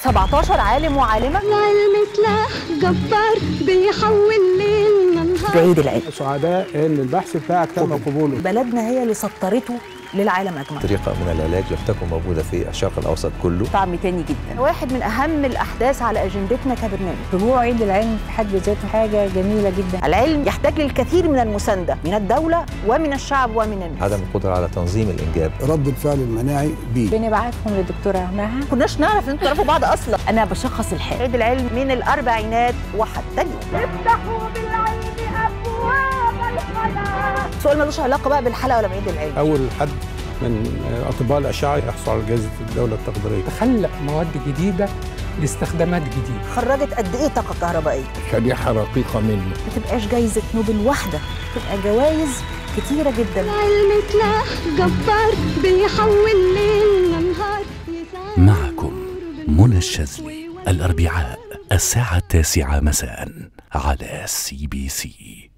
17 عالم وعالمه العلم سلاح جبار بيحول ليلنا نهار بعيد العلم سعداء ان البحث بتاعك تم قبوله بلدنا هي اللي سطرته للعالم اجمع طريقة من العلاج لم تكن موجودة في الشرق الأوسط كله طعم تاني جدا واحد من اهم الاحداث على اجندتنا كبرنامج اسبوع عيد العلم في حد ذاته حاجه جميله جدا العلم يحتاج للكثير من المسانده من الدوله ومن الشعب ومن الناس عدم القدرة على تنظيم الإنجاب رد الفعل المناعي بي بنبعتهم لدكتوره مها كناش نعرف ان انتوا تعرفوا بعض اصلا انا بشخص الحال عيد العلم من الاربعينات وحتى اليوم افتحوا بالعلم ابواب الحياه السؤال ملوش علاقه بقى بالحلقه ولا بعيد العلم اول حد من اطباء الاشعه يحصل على جائزه الدوله التقديريه تخلق مواد جديدة لاستخدامات جديدة خرجت قد ايه طاقه كهربائيه شريحه رقيقه منه ما تبقاش جايزه نوبل واحده تبقى جوائز كتيره جدا العلم سلاح جبار بيحول ليلنا نهار يسعد معكم منى الشاذلي الأربعاء الساعة التاسعة مساء على سي بي سي